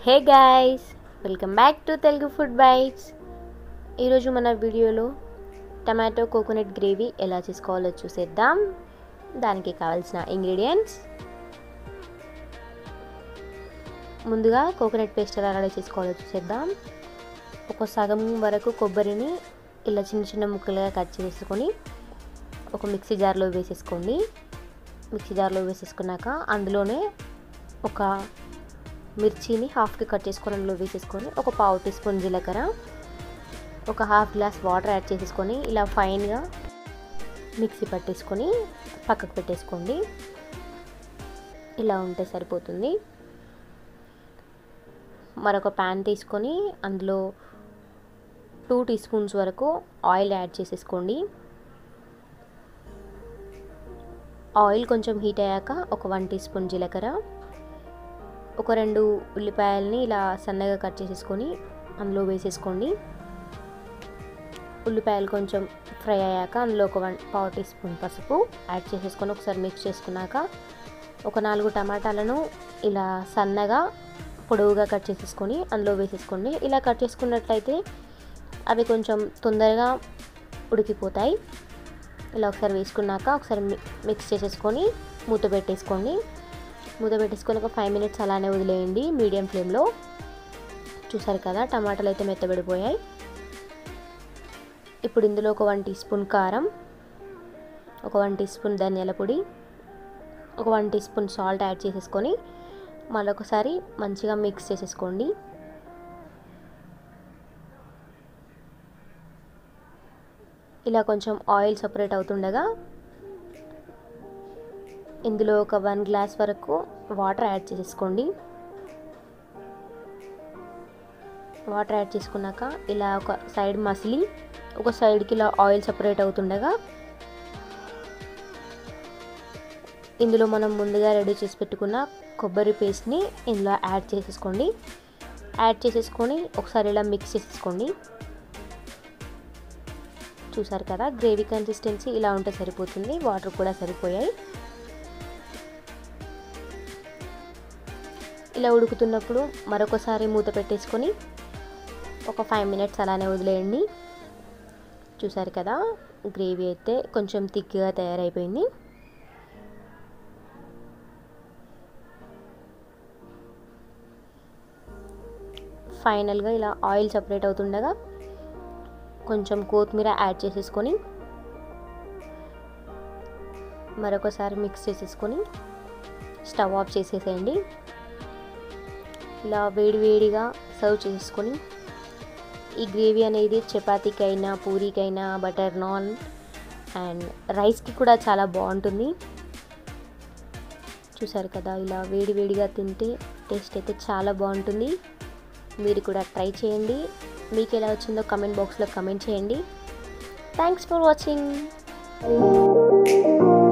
hey guys welcome back to Telugu food bites ఈరోజు మన వీడియోలో టమాటో కోకోనట్ గ్రేవీ ఎలా చేసుకోవాలో చూసేద్దాం దానికి కావాల్సిన ఇంగ్రీడియంట్స్ ముందుగా కోకోనట్ పేస్ట్ ఎలా రెడీ చేసుకోవాలో చూసేద్దాం ఒక సగం వరకు కొబ్బరిని ఇలా చిన్న చిన్న ముక్కలుగా కట్ చేసుకొని ఒక మిక్సీ జార్లో వేసేసుకోండి మిక్సీ జార్లో వేసేసుకున్నాక అందులోనే ఒక మిర్చిని హాఫ్కి కట్ చేసుకొని అందులో వేసేసుకొని ఒక పావు టీ స్పూన్ జీలకర్ర ఒక హాఫ్ గ్లాస్ వాటర్ యాడ్ చేసేసుకొని ఇలా ఫైన్గా మిక్సీ పట్టేసుకొని పక్కకు పెట్టేసుకోండి ఇలా ఉంటే సరిపోతుంది మరొక ప్యాన్ తీసుకొని అందులో టూ టీ స్పూన్స్ వరకు ఆయిల్ యాడ్ చేసేసుకోండి ఆయిల్ కొంచెం హీట్ అయ్యాక ఒక వన్ టీ స్పూన్ జీలకర్ర ఒక రెండు ఉల్లిపాయలని ఇలా సన్నగా కట్ చేసేసుకొని అందులో వేసేసుకోండి ఉల్లిపాయలు కొంచెం ఫ్రై అయ్యాక అందులో ఒక వన్ పావు టీ స్పూన్ పసుపు యాడ్ చేసేసుకొని ఒకసారి మిక్స్ చేసుకున్నాక ఒక నాలుగు టమాటాలను ఇలా సన్నగా పొడవుగా కట్ చేసేసుకొని అందులో వేసేసుకోండి ఇలా కట్ చేసుకున్నట్లయితే అవి కొంచెం తొందరగా ఉడికిపోతాయి ఇలా ఒకసారి వేసుకున్నాక ఒకసారి మిక్స్ చేసేసుకొని మూత పెట్టేసుకోండి మూత పెట్టేసుకొని ఒక ఫైవ్ మినిట్స్ అలానే వదిలేయండి మీడియం ఫ్లేమ్లో చూసారు కదా టమాటాలు అయితే మెత్తబడిపోయాయి ఇప్పుడు ఇందులో ఒక వన్ టీ స్పూన్ కారం ఒక వన్ టీ స్పూన్ ధనియాల పొడి ఒక one teaspoon salt add చేసేసుకొని మరొకసారి మంచిగా మిక్స్ చేసేసుకోండి ఇలా కొంచెం ఆయిల్ సపరేట్ అవుతుండగా ఇందులో ఒక వన్ గ్లాస్ వరకు వాటర్ యాడ్ చేసేసుకోండి వాటర్ యాడ్ చేసుకున్నాక ఇలా ఒక సైడ్ మసిలి ఒక సైడ్కి ఇలా ఆయిల్ సపరేట్ అవుతుండగా ఇందులో మనం ముందుగా రెడీ చేసి పెట్టుకున్న కొబ్బరి పేస్ట్ని ఇందులో యాడ్ చేసేసుకోండి యాడ్ చేసేసుకొని ఒకసారి ఇలా మిక్స్ చేసేసుకోండి చూసారు కదా గ్రేవీ కన్సిస్టెన్సీ ఇలా ఉంటే సరిపోతుంది వాటర్ కూడా సరిపోయాయి ఇలా ఉడుకుతున్నప్పుడు మరొకసారి మూత పెట్టేసుకొని ఒక ఫైవ్ మినిట్స్ అలానే వదిలేయండి చూసారు కదా గ్రేవీ అయితే కొంచెం థిక్గా తయారైపోయింది ఫైనల్గా ఇలా ఆయిల్ సపరేట్ అవుతుండగా కొంచెం కొత్తిమీర యాడ్ చేసేసుకొని మరొకసారి మిక్స్ చేసేసుకొని స్టవ్ ఆఫ్ చేసేసేయండి ఇలా వేడివేడిగా సర్వ్ చేసుకొని ఈ గ్రేవీ అనేది చపాతీకైనా పూరీకైనా బటర్ నాన్ అండ్ రైస్కి కూడా చాలా బాగుంటుంది చూసారు కదా ఇలా వేడివేడిగా తింటే టేస్ట్ అయితే చాలా బాగుంటుంది మీరు కూడా ట్రై చేయండి మీకు ఎలా వచ్చిందో కమెంట్ బాక్స్లో కమెంట్ చేయండి థ్యాంక్స్ ఫర్ వాచింగ్